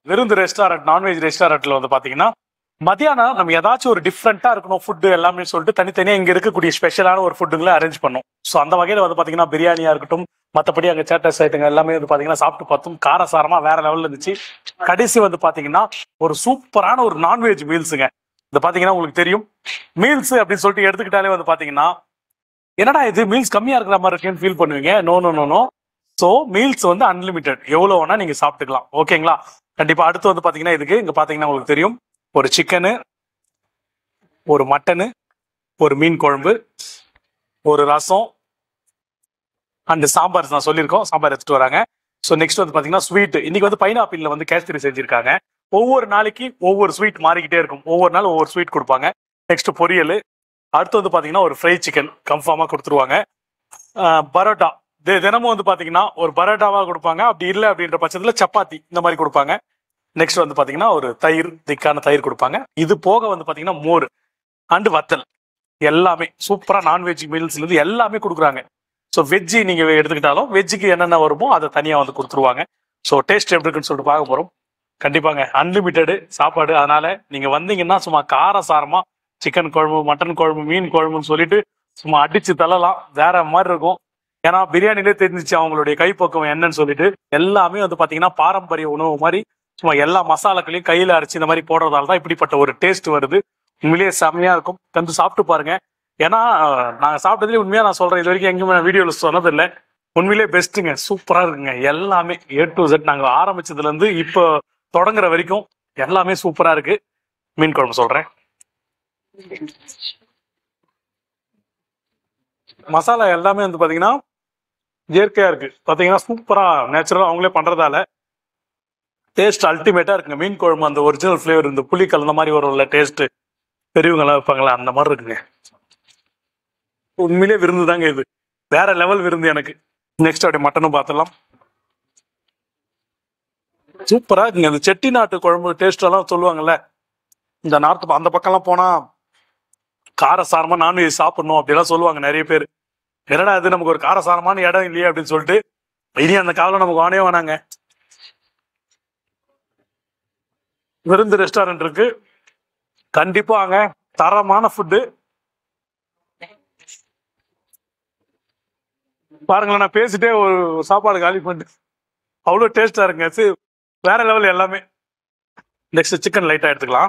விருந்து restaurant non veg ரெஸ்டாரண்ட்ல வந்து பாத்தீங்கன்னா மதியானம் நம்ம ஏதாச்சும் ஒரு டிஃப்ரெண்டா இருக்கணும் ஃபுட்டு எல்லாமே சொல்லிட்டு தனித்தனியா இங்க இருக்கக்கூடிய ஸ்பெஷலான ஒரு ஃபுட்டுங்களை அரேஞ்ச் பண்ணோம் ஸோ அந்த வகையில வந்து பாத்தீங்கன்னா பிரியாணியா இருக்கட்டும் மற்றபடி அங்க சேட்டஸ் ஐட்டங்கள் எல்லாமே வந்து பாத்தீங்கன்னா சாப்பிட்டு பார்த்தோம் காரசாரமா வேற லெவல்ல இருந்துச்சு கடைசி வந்து பாத்தீங்கன்னா ஒரு சூப்பரான ஒரு நான்வெஜ் மீல்ஸுங்க இது பாத்தீங்கன்னா உங்களுக்கு தெரியும் மீல்ஸ் அப்படின்னு சொல்லிட்டு எடுத்துக்கிட்டாலே வந்து பாத்தீங்கன்னா என்னடா இது மீல்ஸ் கம்மியா இருக்கிற மாதிரி இருக்குன்னு ஃபீல் பண்ணுவீங்க no no no no so meals வந்து அன்லிமிட்டெட் எவ்வளோ வேணா நீங்க சாப்பிட்டுக்கலாம் ஓகேங்களா கண்டிப்பா அடுத்து வந்து பாத்தீங்கன்னா இதுக்கு இங்க பாத்தீங்கன்னா உங்களுக்கு தெரியும் ஒரு சிக்கனு ஒரு மட்டனு ஒரு மீன் குழம்பு ஒரு ரசம் அண்ட் சாம்பார் நான் சொல்லியிருக்கோம் சாம்பார் எடுத்துட்டு வராங்க ஸோ நெக்ஸ்ட் வந்து பாத்தீங்கன்னா ஸ்வீட் இன்னைக்கு வந்து பைனாப்பிள்ல வந்து கேசரி செஞ்சிருக்காங்க ஒவ்வொரு நாளைக்கு ஒவ்வொரு ஸ்வீட் மாறிக்கிட்டே இருக்கும் ஒவ்வொரு நாள் ஒவ்வொரு ஸ்வீட் கொடுப்பாங்க நெக்ஸ்ட் பொரியல் அடுத்து வந்து பாத்தீங்கன்னா ஒரு ஃப்ரை சிக்கன் கன்ஃபார்மா கொடுத்துருவாங்க ஆஹ் பரோட்டா தி- தினமும் வந்து பாத்தீங்கன்னா ஒரு பரோட்டாவா கொடுப்பாங்க அப்படி இல்லை அப்படின்ற பட்சத்துல சப்பாத்தி இந்த மாதிரி கொடுப்பாங்க நெக்ஸ்ட் வந்து பாத்தீங்கன்னா ஒரு தயிர் திக்கான தயிர் கொடுப்பாங்க இது போக வந்து பாத்தீங்கன்னா மோர் அண்டு வத்தல் எல்லாமே சூப்பரா நான்வெஜ் மீல்ஸ்ல இருந்து எல்லாமே கொடுக்குறாங்க ஸோ வெஜ்ஜி நீங்க எடுத்துக்கிட்டாலும் வெஜ்ஜுக்கு என்னென்ன வருமோ அதை தனியா வந்து கொடுத்துருவாங்க ஸோ டேஸ்ட் எப்படி இருக்குன்னு சொல்லிட்டு பார்க்க போறோம் கண்டிப்பாங்க அன்லிமிட்டெடு சாப்பாடு அதனால நீங்க வந்தீங்கன்னா சும்மா காரசாரமா சிக்கன் குழம்பு மட்டன் குழம்பு மீன் குழம்புன்னு சொல்லிட்டு சும்மா அடிச்சு தள்ளலாம் வேற மாதிரி இருக்கும் ஏன்னா பிரியாணிலே தெரிஞ்சிச்சு அவங்களுடைய கைப்பக்குவம் என்னன்னு சொல்லிட்டு எல்லாமே வந்து பாத்தீங்கன்னா பாரம்பரிய உணவு மாதிரி சும்மா எல்லா மசாலாக்களையும் கையில அரைச்சு இந்த மாதிரி போடுறதால தான் இப்படிப்பட்ட ஒரு டேஸ்ட் வருது உண்மையிலேயே செம்மையா இருக்கும் வந்து சாப்பிட்டு பாருங்க ஏன்னா அஹ், நாங்க சாப்பிட்டதுலேயே உண்மையா நான் சொல்றேன் இது வரைக்கும் எங்கேயுமே நான் வீடியோல சொன்னது இல்லை உண்மையிலேயே பெஸ்ட்டுங்க சூப்பரா இருக்குங்க எல்லாமே ஏ டு Z நாங்க ஆரம்பிச்சதுல இருந்து இப்போ தொடங்குற வரைக்கும் எல்லாமே சூப்பரா இருக்கு மீன் குழம்பு சொல்றேன் மசாலா எல்லாமே வந்து பாத்தீங்கன்னா இயற்கையா இருக்கு பாத்தீங்கன்னா சூப்பரா நேச்சுரலா அவங்களே பண்றதால டேஸ்ட் அல்டிமேட்டா இருக்குங்க மீன் குழம்பு அந்த ஒரிஜினல் ஃபிளேவர் இந்த புளி கலந்த மாதிரி வரும்ல டேஸ்ட் பெரியவங்க எல்லாம் வைப்பாங்களா அந்த மாதிரி இருக்குங்க உண்மையிலே விருந்து தாங்க இது வேற லெவல் விருந்து எனக்கு நெக்ஸ்ட் அப்படியே மட்டனும் பார்த்துடலாம் சூப்பரா இருக்குங்க இந்த செட்டிநாட்டு குழம்பு டேஸ்ட் எல்லாம் சொல்லுவாங்கல்ல இந்த நார்த் அந்த பக்கம்லாம் போனா காரசாரமா நான்வெஜ் சாப்பிடணும் அப்படிலாம் சொல்லுவாங்க நிறைய பேர் என்னடா இது நமக்கு ஒரு காரசாரமான இடம் இல்லையே அப்படின்னு சொல்லிட்டு இனி அந்த காலம் நமக்கு வானே வேணாங்க விருந்து ரெஸ்டாரண்ட் இருக்கு கண்டிப்பா அங்க தரமான ஃபுட்டு பாருங்களேன் நான் பேசிட்டே ஒரு சாப்பாடு காலி பண்ணிட்டு அவ்வளோ டேஸ்டா இருக்குங்க சரி, வேற லெவல் எல்லாமே நெக்ஸ்ட் சிக்கன் லைட்டா எடுத்துக்கலாம்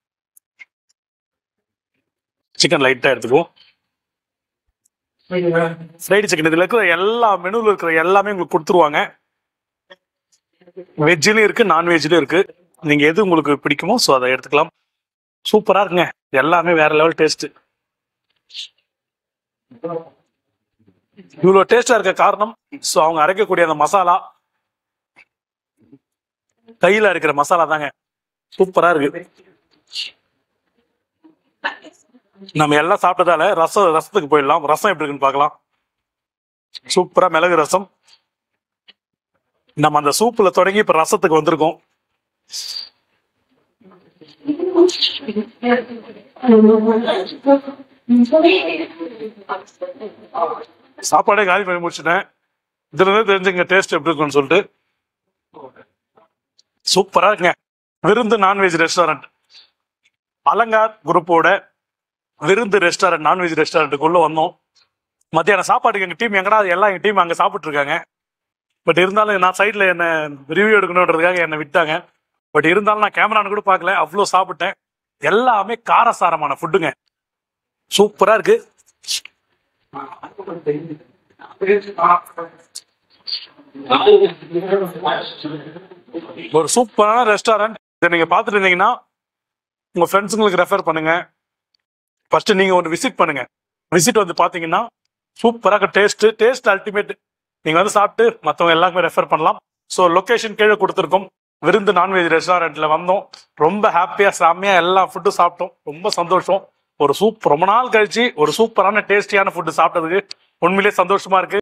சிக்கன் லைட்டா எடுத்துக்குவோம் ஃப்ரைடு சிக்கன் இதுல இருக்கிற எல்லா மெனுல இருக்கிற எல்லாமே உங்களுக்கு கொடுத்துருவாங்க வெஜ்ஜிலும் இருக்கு நான்வெஜ்லயும் இருக்கு நீங்க எது உங்களுக்கு பிடிக்குமோ ஸோ அதை எடுத்துக்கலாம் சூப்பரா இருக்குங்க எல்லாமே வேற லெவல் டேஸ்ட் இவ்வளோ டேஸ்டா இருக்க காரணம் ஸோ அவங்க அரைக்கக்கூடிய அந்த மசாலா கையில இருக்கிற மசாலா தாங்க சூப்பரா இருக்கு நம்ம எல்லாம் சாப்பிட்டதால ரசம் ரசத்துக்கு போயிடலாம் ரசம் எப்படி இருக்குன்னு பார்க்கலாம் சூப்பரா மிளகு ரசம் நம்ம அந்த சூப்புல தொடங்கி இப்ப ரசத்துக்கு வந்திருக்கோம் சாப்பாடே காலி பண்ணி முடிச்சிட்டேன் இதுல இருந்து தெரிஞ்சுங்க டேஸ்ட் எப்படி இருக்குன்னு சொல்லிட்டு சூப்பரா இருக்குங்க விருந்து நான்வெஜ் ரெஸ்டாரண்ட் அலங்கார் குரூப்போட விருந்து ரெஸ்டாரண்ட் நான்வெஜ் ரெஸ்டாரண்ட்டுக்குள்ள வந்தோம் மத்தியானம் சாப்பாட்டுக்கு எங்க டீம் எங்கடா எல்லாம் எங்க டீம் அங்க சாப்பிட்டு இருக்காங்க பட் இருந்தாலும் நான் சைட்ல என்ன ரிவ்யூ எடுக்கணுன்றதுக்காக என்னை விட்டாங்க பட் இருந்தாலும் நான் கேமரான்னு கூட பார்க்கல அவ்வளோ சாப்பிட்டேன் எல்லாமே காரசாரமான ஃபுட்டுங்க சூப்பரா இருக்கு ஒரு சூப்பரான ரெஸ்டாரண்ட் இதை நீங்க பார்த்துட்டு இருந்தீங்கன்னா உங்க ஃப்ரெண்ட்ஸுங்களுக்கு ரெஃபர் பண்ணுங்க ஃபர்ஸ்ட் நீங்க ஒரு விசிட் பண்ணுங்க விசிட் வந்து பாத்தீங்கன்னா சூப்பராக டேஸ்ட் டேஸ்ட் அல்டிமேட் நீங்க வந்து சாப்பிட்டு மற்றவங்க எல்லாருமே ரெஃபர் பண்ணலாம் ஸோ லொகேஷன் கீழே கொடுத்துருக்கோம் விருந்து நான்வெஜ் ரெஸ்டாரண்ட்ல வந்தோம் ரொம்ப ஹாப்பியா செம்மையா எல்லா ஃபுட்டும் சாப்பிட்டோம் ரொம்ப சந்தோஷம் ஒரு சூப் ரொம்ப நாள் கழிச்சு ஒரு சூப்பரான டேஸ்டியான ஃபுட்டு சாப்பிட்டதுக்கு உண்மையிலேயே சந்தோஷமா இருக்கு